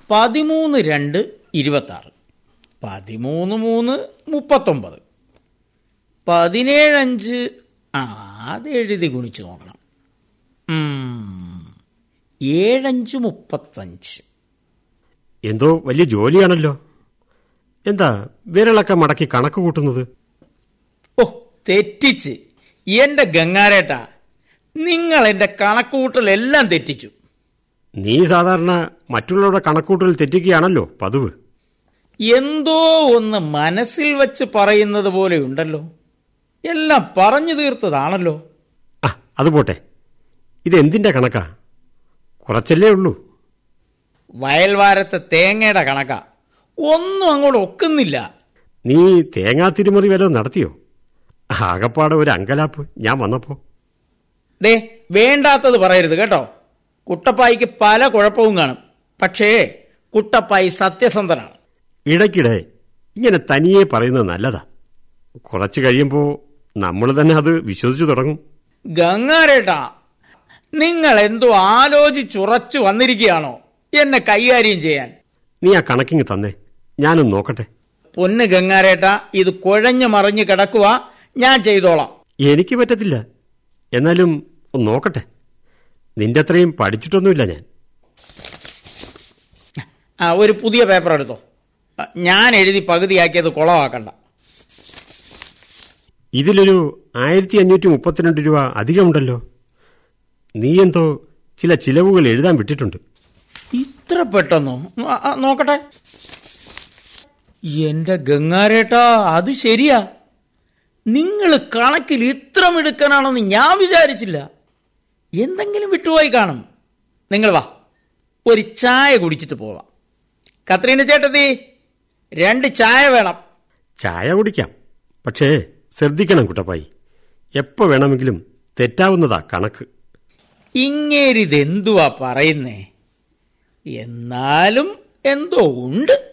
പതിമൂന്ന് രണ്ട് ഇരുപത്തി ആറ് പതിമൂന്ന് മൂന്ന് മുപ്പത്തൊമ്പത് പതിനേഴഞ്ച് ആ അത് എഴുതി ഗുണിച്ച് നോക്കണം ഉം, ഏഴഞ്ച് മുപ്പത്തഞ്ച് എന്തോ വലിയ ജോലിയാണല്ലോ എന്താ വിരളൊക്കെ മടക്കി കണക്ക് കൂട്ടുന്നത് ഓ തെറ്റിച്ച് എന്റെ ഗംഗാരേട്ടാ നിങ്ങൾ എന്റെ കണക്കുകൂട്ടലെല്ലാം തെറ്റിച്ചു നീ സാധാരണ മറ്റുള്ളവരുടെ കണക്കൂട്ടൽ തെറ്റിക്കുകയാണല്ലോ പതിവ് എന്തോ ഒന്ന് മനസ്സിൽ വച്ച് പറയുന്നത് പോലെയുണ്ടല്ലോ എല്ലാം പറഞ്ഞു തീർത്തതാണല്ലോ ആ അത് പോട്ടെ ഇതെന്തിന്റെ കണക്കാ കുറച്ചല്ലേ ഉള്ളൂ വയൽവാരത്തെ തേങ്ങയുടെ കണക്കാ ഒന്നും അങ്ങോട്ട് ഒക്കുന്നില്ല നീ തേങ്ങാ തിരുമതി വല്ലതും നടത്തിയോ ആകപ്പാടെ ഒരു അങ്കലാപ്പ് ഞാൻ വന്നപ്പോ ദേ വേണ്ടാത്തത് പറയരുത് കേട്ടോ കുട്ടപ്പായിക്ക് പല കുഴപ്പവും കാണും പക്ഷേ കുട്ടപ്പായി സത്യസന്ധനാണ് ഇടയ്ക്കിടെ ഇങ്ങനെ തനിയെ പറയുന്നത് നല്ലതാ കുറച്ച് കഴിയുമ്പോൾ നമ്മൾ തന്നെ അത് വിശ്വസിച്ചു തുടങ്ങും ഗംഗാരേട്ടാ നിങ്ങൾ എന്തോ ആലോചിച്ചുറച്ചു വന്നിരിക്കുകയാണോ എന്നെ കൈകാര്യം ചെയ്യാൻ നീ ആ കണക്കിങ് തന്നെ ഞാനൊന്ന് നോക്കട്ടെ പൊന്ന് ഗംഗാരേട്ടാ ഇത് കുഴഞ്ഞു മറിഞ്ഞു കിടക്കുക ഞാൻ ചെയ്തോളാം എനിക്ക് പറ്റത്തില്ല എന്നാലും ഒന്ന് നോക്കട്ടെ നിന്റെ അത്രയും പഠിച്ചിട്ടൊന്നുമില്ല ഞാൻ ആ ഒരു പുതിയ പേപ്പർ എടുത്തോ ആ, ഞാൻ എഴുതി പകുതിയാക്കിയത് കുളമാക്കണ്ട ഇതിലൊരു ആയിരത്തി അഞ്ഞൂറ്റി മുപ്പത്തിരണ്ട് രൂപ അധികമുണ്ടല്ലോ നീ എന്തോ ചില ചിലവുകൾ എഴുതാൻ വിട്ടിട്ടുണ്ട് ഇത്ര പെട്ടെന്നോ ആ, ആ, നോക്കട്ടെ എന്റെ ഗംഗാരേട്ടാ അത് ശരിയാ നിങ്ങൾ കണക്കിൽ ഇത്ര മിടുക്കനാണെന്ന് ഞാൻ വിചാരിച്ചില്ല എന്തെങ്കിലും വിട്ടുപോയി കാണും നിങ്ങൾ വാ ഒരു ചായ കുടിച്ചിട്ട് പോവാം കത്രീന ചേട്ടത്തി രണ്ട് ചായ വേണം ചായ കുടിക്കാം പക്ഷേ ശ്രദ്ധിക്കണം കുട്ടപ്പായി എപ്പോ വേണമെങ്കിലും തെറ്റാവുന്നതാ കണക്ക് ഇങ്ങേരിതെന്തുവാ പറയുന്നേ എന്നാലും എന്തോ ഉണ്ട്